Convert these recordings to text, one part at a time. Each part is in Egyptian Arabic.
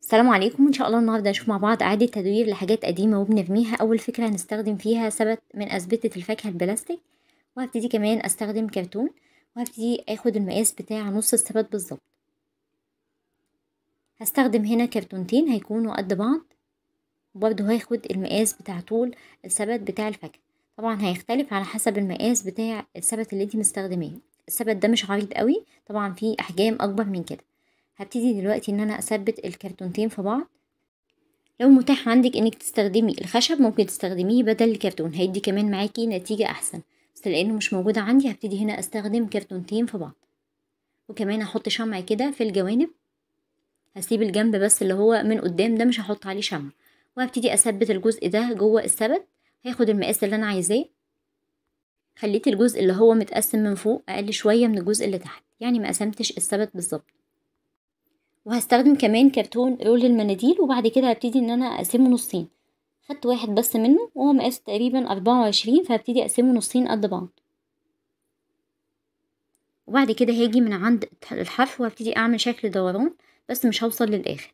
السلام عليكم ان شاء الله النهارده هنشوف مع بعض اعاده تدوير لحاجات قديمه وبنرميها اول فكره هنستخدم فيها سبت من اسبته الفاكهه البلاستيك وهبتدي كمان استخدم كرتون وهبتدي اخد المقاس بتاع نص السبت بالظبط هستخدم هنا كرتونتين هيكونوا قد بعض وبرضه هاخد المقاس بتاع طول السبت بتاع الفاكهه طبعا هيختلف على حسب المقاس بتاع السبت اللي انت مستخدماه السبت ده مش عريض قوي طبعا فيه احجام اكبر من كده هبتدي دلوقتي ان انا اثبت الكرتونتين في بعض لو متاح عندك انك تستخدمي الخشب ممكن تستخدميه بدل الكرتون هيدي كمان معاكي نتيجة احسن بس لانه مش موجودة عندي هبتدي هنا استخدم كرتونتين في بعض وكمان هحط شمع كده في الجوانب هسيب الجنب بس اللي هو من قدام ده مش هحط عليه شمع وهبتدي اثبت الجزء ده جوه السبت هاخد المقاس اللي انا عايزاه خليت الجزء اللي هو متقسم من فوق اقل شوية من الجزء اللي تحت يعني ما قسمتش السبت بالظبط وهستخدم كمان كرتون رول المناديل وبعد كده هبتدي ان انا اقسمه نصين خدت واحد بس منه وهو مقاسه تقريبا اربعة وعشرين فهبتدي اقسمه نصين قد بعض وبعد كده هاجي من عند الحرف وهبتدي اعمل شكل دوران بس مش هوصل للاخر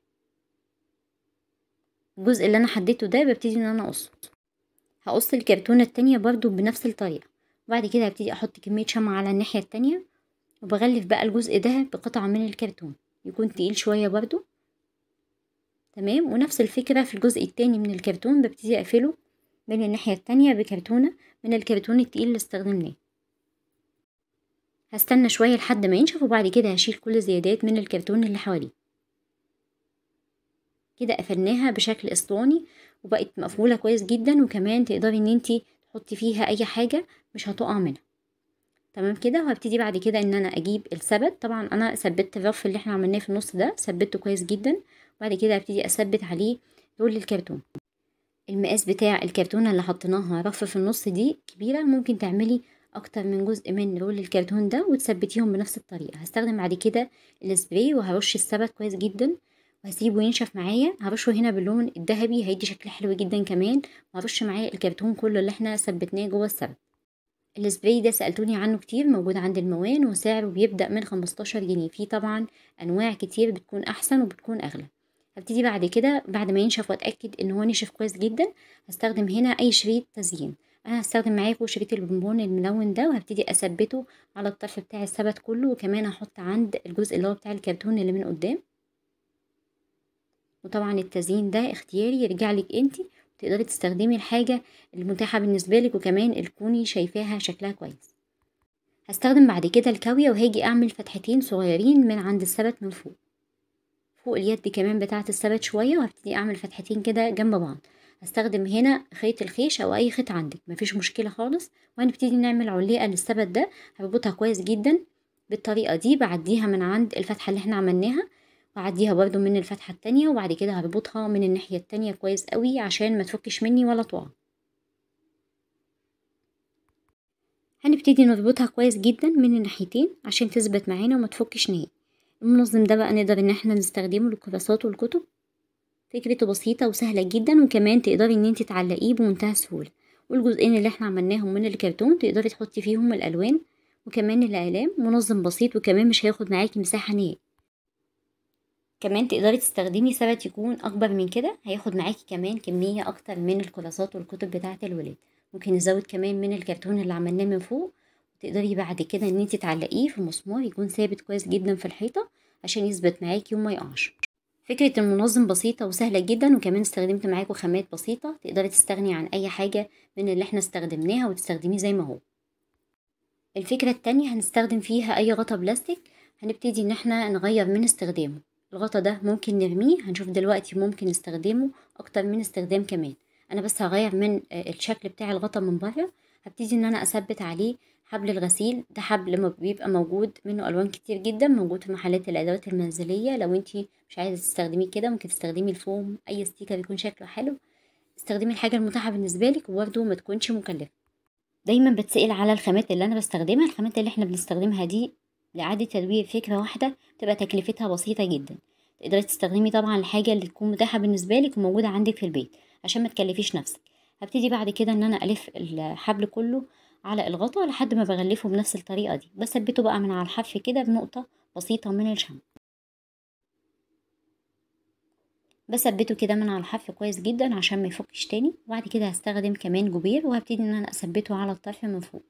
الجزء اللي انا حددته ده ببتدي ان انا اقصه هقص الكرتونة التانية برضو بنفس الطريقة وبعد كده هبتدي احط كمية شمع على الناحية التانية وبغلف بقى الجزء ده بقطعة من الكرتون يكون تقيل شوية برضو تمام ونفس الفكرة في الجزء التاني من الكرتون ببتدي اقفله من الناحية التانية بكرتونة من الكرتون التقيل اللي استخدمناه هستنى شوية لحد ما ينشف وبعد كده هشيل كل زيادات من الكرتون اللي حواليه كده قفلناها بشكل اسطواني وبقت مقفولة كويس جدا وكمان تقدري ان انتي تحطي فيها اي حاجة مش هتقع منها تمام كده وهبتدي بعد كده ان انا اجيب السبت طبعا انا ثبت الرف اللي احنا عملناه في النص ده ثبته كويس جدا وبعد كده هبتدي اثبت عليه رول الكرتون المقاس بتاع الكرتونه اللي حطيناها رف في النص دي كبيره ممكن تعملي اكتر من جزء من رول الكرتون ده وتثبتيهم بنفس الطريقه هستخدم بعد كده السبراي وهرش السبت كويس جدا وهسيبه ينشف معايا هرشه هنا باللون الذهبي هيدي شكل حلو جدا كمان وهرش معايا الكرتون كله اللي احنا ثبتناه جوه السبت السبراي ده سألتوني عنه كتير موجود عند الموان وسعره بيبدأ من خمستاشر جنيه فيه طبعا أنواع كتير بتكون أحسن وبتكون أغلى هبتدي بعد كده بعد ما ينشف واتأكد إن هو نشف كويس جدا هستخدم هنا أي شريط تزيين أنا هستخدم معاكم شريط البونبون الملون ده وهبتدي أثبته على الطرف بتاع السبت كله وكمان هحط عند الجزء اللي هو بتاع الكرتون اللي من قدام وطبعا التزيين ده اختياري يرجعلك انتي تقدري تستخدمي الحاجة المتاحة بالنسبة لك وكمان تكوني شايفاها شكلها كويس هستخدم بعد كده الكاوية وهاجي اعمل فتحتين صغيرين من عند السبت من فوق فوق اليد كمان بتاعة السبت شوية وهبتدي اعمل فتحتين كده جنب بعض هستخدم هنا خيط الخيش او اي خيط عندك مفيش مشكلة خالص وهنبتدي نعمل علقة للسبت ده هربطها كويس جدا بالطريقة دي بعديها من عند الفتحة اللي احنا عملناها وأعديها برضو من الفتحة التانية وبعد كده هربطها من الناحية التانية كويس قوي عشان ما تفكش مني ولا تقع هنبتدي نربطها كويس جدا من الناحيتين عشان تثبت معانا وما تفكش نهائي المنظم ده بقى نقدر ان احنا نستخدمه للكراسات والكتب فكرته بسيطة وسهلة جدا وكمان تقدري ان انت تعلقيه بمنتهى السهولة والجزئين اللي احنا عملناهم من الكرتون تقدري تحطي فيهم الالوان وكمان الاقلام منظم بسيط وكمان مش هياخد معاكي مساحة نهائي كمان تقدري تستخدمي سبت يكون اكبر من كده هياخد معاكي كمان كمية اكتر من الكراسات والكتب بتاعة الولاد ممكن نزود كمان من الكرتون اللي عملناه من فوق وتقدري بعد كده ان انت تعلقيه في مسمار يكون ثابت كويس جدا في الحيطة عشان يثبت معاكي وما يقعش فكرة المنظم بسيطة وسهلة جدا وكمان استخدمت معاكم خامات بسيطة تقدري تستغني عن اي حاجة من اللي احنا استخدمناها وتستخدميه زي ما هو الفكرة التانية هنستخدم فيها اي غطا بلاستيك هنبتدي ان احنا نغير من استخدامه الغطا ده ممكن نرميه هنشوف دلوقتي ممكن نستخدمه اكتر من استخدام كمان انا بس هغير من الشكل بتاع الغطا من بره هبتدي ان انا اثبت عليه حبل الغسيل ده حبل بيبقى موجود منه الوان كتير جدا موجود في محلات الادوات المنزليه لو انتي مش عايزه تستخدميه كده ممكن تستخدمي الفوم اي ستيكر يكون شكله حلو استخدمي الحاجه المتاحه بالنسبه لك وبرده ما تكونش مكلفه دايما بتسال على الخامات اللي انا بستخدمها الخامات اللي احنا بنستخدمها دي لإعادة تدوير فكرة واحدة بتبقى تكلفتها بسيطة جدا تقدري تستخدمي طبعا الحاجة اللي تكون متاحة بالنسبة لك وموجودة عندك في البيت عشان ما تكلفيش نفسك هبتدي بعد كده ان انا الف الحبل كله على الغطا لحد ما بغلفه بنفس الطريقة دي بثبته بقى من على الحرف كده بنقطة بسيطة من الشمع بثبته كده من على الحرف كويس جدا عشان ما يفكش تاني وبعد كده هستخدم كمان جبير وهبتدي ان انا اثبته على الطرف من فوق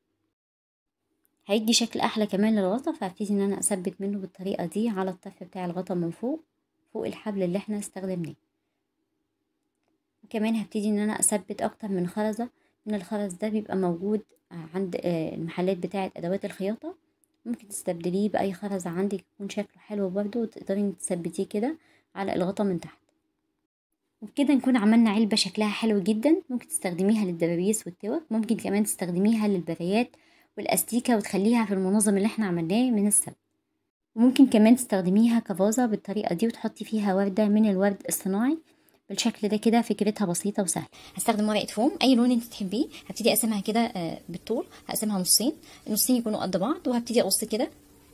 هيدي شكل احلى كمان للغطا فهبتدي ان انا اثبت منه بالطريقه دي على الطرف بتاع الغطا من فوق فوق الحبل اللي احنا استخدمناه وكمان هبتدي ان انا اثبت اكتر من خرزه من الخرز ده بيبقى موجود عند المحلات بتاعه ادوات الخياطه ممكن تستبدليه باي خرز عندك يكون شكله حلو برضه وتقدري تثبتيه كده على الغطا من تحت وبكده نكون عملنا علبة شكلها حلو جدا ممكن تستخدميها للدبابيس والتوك ممكن كمان تستخدميها للبرايات والاستيكة وتخليها في المنظم اللي احنا عملناه من السبت وممكن كمان تستخدميها كفازة بالطريقة دي وتحطي فيها وردة من الورد الصناعي بالشكل ده كده فكرتها بسيطة وسهلة هستخدم ورقة فوم أي لون انت تحبيه هبتدي أقسمها كده بالطول هقسمها نصين النصين يكونوا قد بعض وهبتدي أقص كده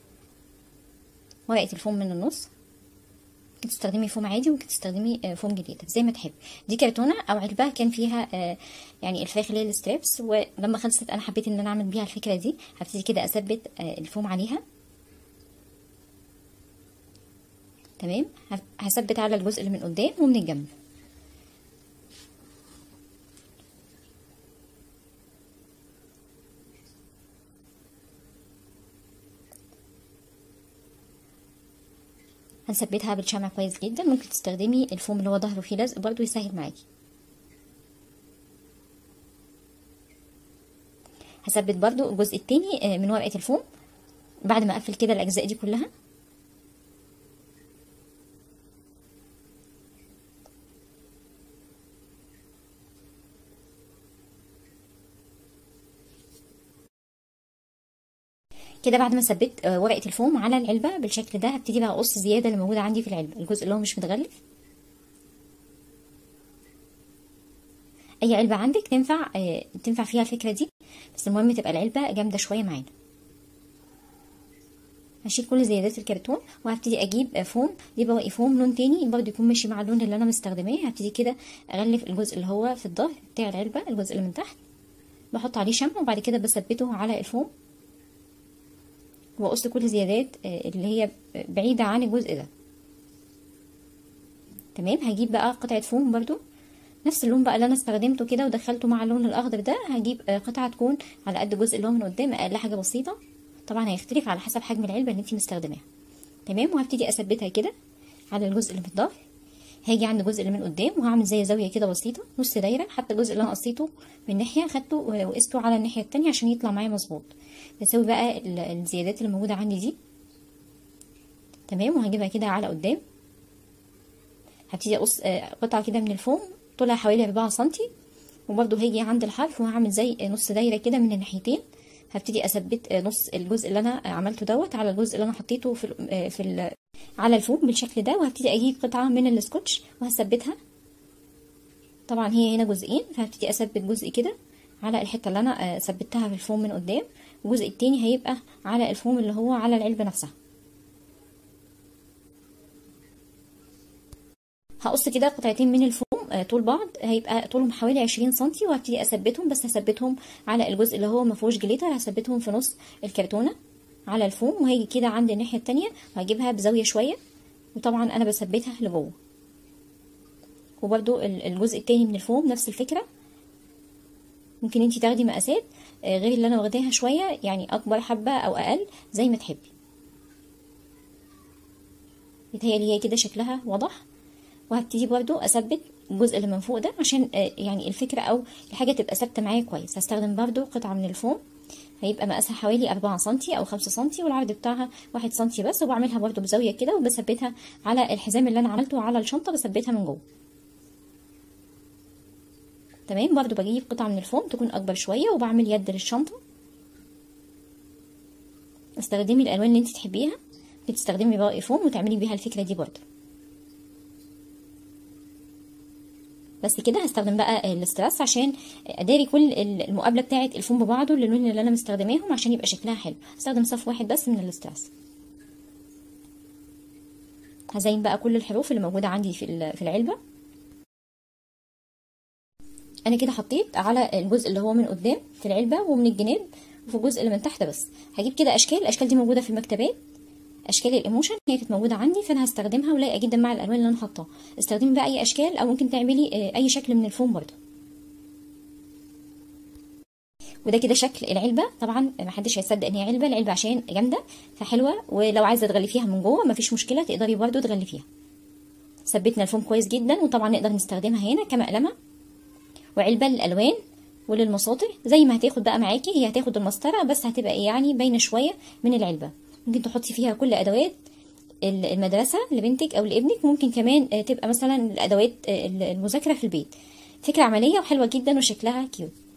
ورقة الفوم من النص ممكن تستخدمي فوم عادي وممكن تستخدمي فوم جديد زي ما تحبي دي كرتونه او علبه كان فيها يعني الفراخ اللي هي الستريبس ولما خلصت انا حبيت ان انا اعمل بيها الفكره دي هبتدي كده اثبت الفوم عليها تمام هثبت على الجزء اللي من قدام ومن الجنب هنثبتها بالشمع كويس جدا ممكن تستخدمي الفوم اللي هو ظهره فيه لزق برضو يسهل معاكي هثبت برضو الجزء التاني من ورقة الفوم بعد ما اقفل كده الاجزاء دي كلها كده بعد ما ثبت ورقه الفوم على العلبه بالشكل ده هبتدي بقى اقص الزياده اللي موجوده عندي في العلبه الجزء اللي هو مش متغلف اي علبه عندك تنفع تنفع فيها الفكره دي بس المهم تبقى العلبه جامده شويه معانا هشيل كل زيادات الكرتون وهبتدي اجيب فوم دي بواقي فوم لون تاني برضه يكون ماشي مع اللون اللي انا مستخدماه هبتدي كده اغلف الجزء اللي هو في الظهر بتاع العلبه الجزء اللي من تحت بحط عليه شمع وبعد كده بثبته على الفوم واقص كل زيادات اللي هي بعيدة عن الجزء ده تمام هجيب بقى قطعة فوم برضو نفس اللون بقى اللي انا استخدمته كده ودخلته مع اللون الاخضر ده هجيب قطعة تكون على قد الجزء اللي هو من قدام اقل حاجة بسيطة طبعا هيختلف على حسب حجم العلبة اللي انت مستخدماها تمام وهبتدي اثبتها كده على الجزء اللي في الظهر هاجي عند الجزء اللي من قدام وهعمل زي زاويه كده بسيطه نص دايره حتى الجزء اللي انا قصيته من ناحيه خدته وقسته على الناحيه التانية عشان يطلع معايا مظبوط بسوي بقى الزيادات اللي موجوده عندي دي تمام وهجيبها كده على قدام هبتدي اقص قطعه كده من الفوم طولها حوالي أربعة سنتي وبرده هاجي عند الحرف وهعمل زي نص دايره كده من الناحيتين هبتدي اثبت نص الجزء اللي انا عملته دوت على الجزء اللي انا حطيته في ال في ال على الفوم بالشكل ده وهبتدي اجيب قطعه من السكotش وهثبتها طبعا هي هنا جزئين فهبتدي اثبت جزء كده على الحته اللي انا ثبتها في الفوم من قدام والجزء التاني هيبقى على الفوم اللي هو على العلبه نفسها هقص كده قطعتين من الفوم طول بعض هيبقى طولهم حوالي عشرين سنتي وهبتدي اثبتهم بس هثبتهم على الجزء اللي هو مفيهوش جليتر هثبتهم في نص الكرتونه على الفوم وهيجي كده عند الناحيه التانية وهجيبها بزاويه شويه وطبعا انا بثبتها لجوه وبرده الجزء التاني من الفوم نفس الفكره ممكن انتي تاخدي مقاسات غير اللي انا واخداها شويه يعني اكبر حبه او اقل زي ما تحبي يتهيألي هي كده شكلها واضح وهبتدي برضو اثبت الجزء اللي من فوق ده عشان يعني الفكره او الحاجه تبقى ثابته معايا كويس هستخدم برضو قطعه من الفوم هيبقى مقاسها حوالي أربعة سنتي أو خمسة سنتي والعرض بتاعها واحد سنتي بس وبعملها برضو بزاوية كده وبثبتها على الحزام اللي أنا عملته على الشنطة بثبتها من جوه تمام برضو بجيب قطعة من الفوم تكون أكبر شوية وبعمل يد للشنطة استخدمي الألوان اللي انت تحبيها بتستخدمي باقي فوم وتعملي بيها الفكرة دي برضو بس كده هستخدم بقى الاستراس عشان اداري كل المقابله بتاعه الفوم ببعضه اللون اللي انا مستخدماهم عشان يبقى شكلها حلو هستخدم صف واحد بس من الاستراس هزين بقى كل الحروف اللي موجوده عندي في في العلبه انا كده حطيت على الجزء اللي هو من قدام في العلبه ومن الجناب وفي الجزء اللي من تحت بس هجيب كده اشكال الاشكال دي موجوده في المكتبات اشكال الايموشن هي كانت موجوده عندي فانا هستخدمها ولايقه جدا مع الالوان اللي انا حاطاها استخدمي بقى اي اشكال او ممكن تعملي آه، اي شكل من الفوم برضه وده كده شكل العلبه طبعا ما حدش هيصدق ان هي علبه العلبه عشان جامده فحلوه ولو عايزه تغلفيها من جوه مفيش مشكله تقدري برضه تغلفيها ثبتنا الفوم كويس جدا وطبعا نقدر نستخدمها هنا كمقلمه وعلبه للالوان وللمساطر زي ما هتاخد بقى معاكي هي هتاخد المسطره بس هتبقى ايه يعني باينه شويه من العلبه ممكن تحطي فيها كل ادوات ال- المدرسه لبنتك او لابنك ممكن كمان آه، تبقى مثلا الادوات آه، المذاكره في البيت فكره عمليه وحلوه جدا وشكلها كيوت